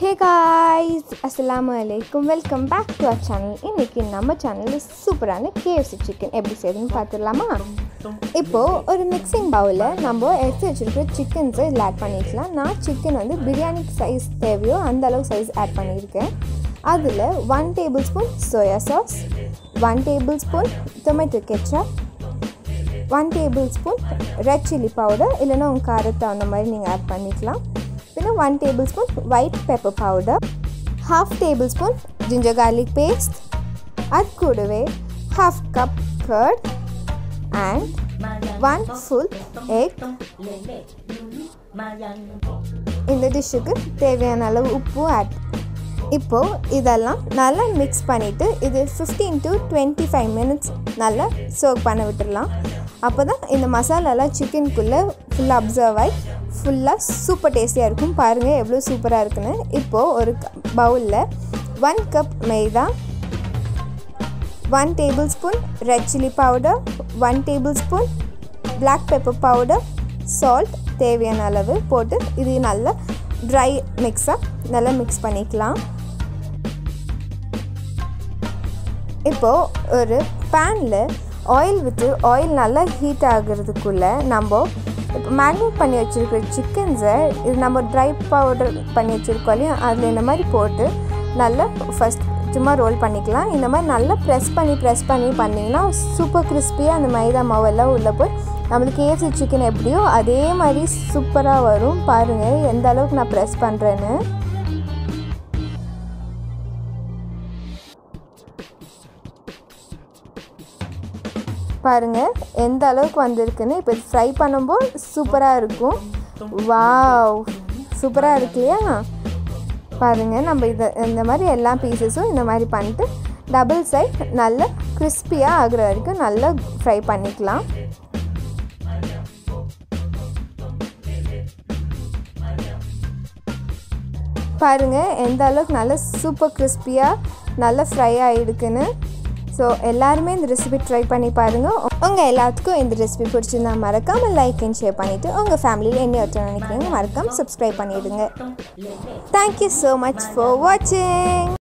ஹே guys அஸ்ஸலாமு அலைக்கும் welcome back to our channel இன்றைக்கி நம்ம சேனலில் சூப்பரான கேஎஃப்சி சிக்கன் எப்படி செய்யுதுன்னு பார்த்துடலாமா இப்போது ஒரு மிக்சிங் பவுலில் நம்ம எடுத்து வச்சுருக்கிற சிக்கன்ஸை இதில் ஆட் பண்ணிக்கலாம் நான் சிக்கன் வந்து பிரியாணிக்கு சைஸ் தேவையோ அந்த அளவுக்கு சைஸ் ஆட் பண்ணியிருக்கேன் அதில் one tablespoon soya sauce one tablespoon tomato ketchup one tablespoon red chilli powder இல்லைன்னா உங்கள் காரத்தை அந்த மாதிரி நீங்கள் ஆட் பண்ணிக்கலாம் பின்ன one tablespoon white pepper powder half tablespoon ginger garlic paste அது கூடவே half cup curd and one full egg இந்த டிஷ்ஷுக்கு தேவையான அளவு உப்பும் ஆட் இப்போது இதெல்லாம் நல்லா மிக்ஸ் பண்ணிவிட்டு இது fifteen to twenty five minutes நல்லா சர்வ் பண்ண விட்டுடலாம் அப்போ தான் இந்த மசாலாலாம் சிக்கனுக்குள்ளே ஃபுல்லாக அப்சர்வ் ஆகி ஃபுல்லாக சூப்பர் டேஸ்டியாக இருக்கும் பாருங்கள் எவ்வளோ சூப்பராக இருக்குன்னு இப்போது ஒரு பவுலில் one cup maida one tablespoon red chilli powder one tablespoon black pepper powder salt தேவையான அளவு போட்டு இது நல்லா ட்ரை மிக்ஸாக நல்லா மிக்ஸ் பண்ணிக்கலாம் இப்போது ஒரு பேனில் ஆயில் விட்டு ஆயில் நல்லா ஹீட் ஆகிறதுக்குள்ளே நம்ம இப்போ மேக்னேட் பண்ணி வச்சுருக்கிற சிக்கன்ஸை இது நம்ம ட்ரை பவுடர் பண்ணி வச்சுருக்கோம் இல்லையா அதில் இந்த மாதிரி போட்டு நல்லா ஃபஸ்ட் சும்மா ரோல் பண்ணிக்கலாம் இந்த மாதிரி நல்லா ப்ரெஸ் பண்ணி ப்ரெஸ் பண்ணி பண்ணிங்கன்னா சூப்பர் கிறிஸ்பியாக அந்த மைதா மாவெல்லாம் உள்ளே போய் நம்மளுக்கு கேஎஃப்சி சிக்கன் எப்படியோ அதே மாதிரி சூப்பராக வரும் பாருங்கள் எந்த அளவுக்கு நான் ப்ரெஸ் பண்ணுறேன்னு பாருங்கள் எந்த அளவுக்கு வந்திருக்குன்னு இப்போ ஃப்ரை பண்ணும்போது சூப்பராக இருக்கும் வாவ் சூப்பராக இருக்கு இல்லையா பாருங்கள் நம்ம இதை இந்த மாதிரி எல்லா பீசஸும் இந்த மாதிரி பண்ணிட்டு டபுள் சைட் நல்லா கிறிஸ்பியாக ஆகுற வரைக்கும் நல்லா ஃப்ரை பண்ணிக்கலாம் பாருங்கள் எந்த அளவுக்கு நல்லா சூப்பர் கிறிஸ்பியாக நல்லா ஃப்ரை ஆகிடுக்குன்னு ஸோ எல்லாருமே இந்த ரெசிபி ட்ரை பண்ணி பாருங்கள் உங்கள் எல்லாத்துக்கும் இந்த ரெசிபி பிடிச்சிருந்தா மறக்காமல் லைக் அண்ட் ஷேர் பண்ணிவிட்டு உங்கள் ஃபேமிலியில் என்ன ஒருத்தர் நினைக்கிறீங்க மறக்காமல் சப்ஸ்கிரைப் பண்ணிவிடுங்க தேங்க்யூ ஸோ மச் ஃபார் வாட்சிங்